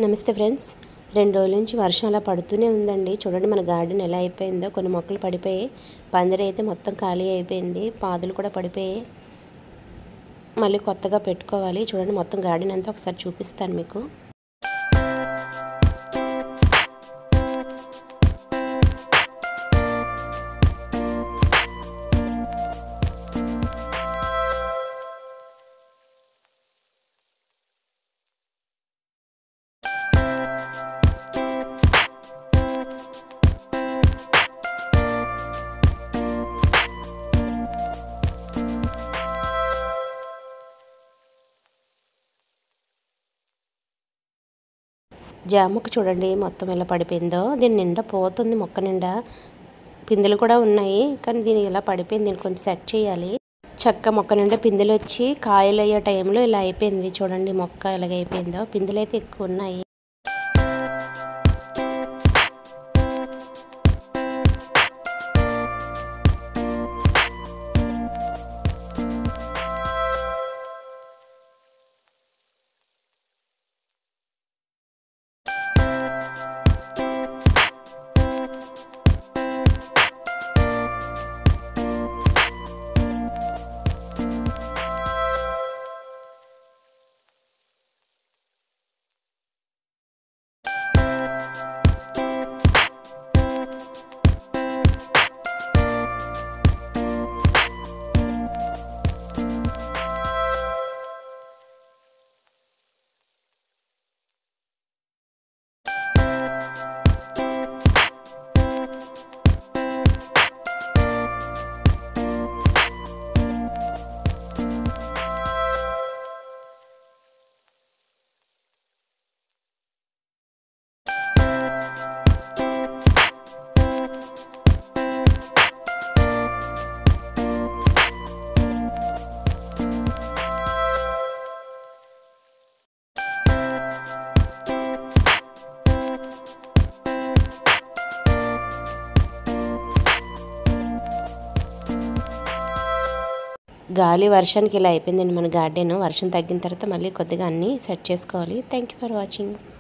నమస్తే ఫ్రెండ్స్ రెండు రోజుల నుంచి వర్షం అలా పడుతూనే ఉందండి చూడండి మన గార్డెన్ ఎలా అయిపోయిందో కొన్ని మొక్కలు పడిపోయాయి పందిరి అయితే మొత్తం ఖాళీ అయిపోయింది పాదులు కూడా పడిపోయాయి మళ్ళీ కొత్తగా పెట్టుకోవాలి చూడండి మొత్తం గార్డెన్ అంతా ఒకసారి చూపిస్తాను మీకు జామకు చూడండి మొత్తం ఎలా పడిపోయిందో దీని నిండా పోతుంది మొక్క నిండా పిందెలు కూడా ఉన్నాయి కానీ దీని ఇలా పడిపోయింది దీన్ని కొంచెం సెట్ చేయాలి చక్క మొక్క నిండా పిందెలు వచ్చి కాయలు అయ్యే టైంలో ఇలా అయిపోయింది చూడండి మొక్క ఎలాగ అయిపోయిందో పిందెలు అయితే ఎక్కువ ఉన్నాయి గాలి వర్షానికి ఇలా అయిపోయిందండి మన గార్డెన్ వర్షం తగ్గిన తర్వాత మళ్ళీ కొద్దిగా అన్నీ సెట్ చేసుకోవాలి థ్యాంక్ యూ ఫర్ వాచింగ్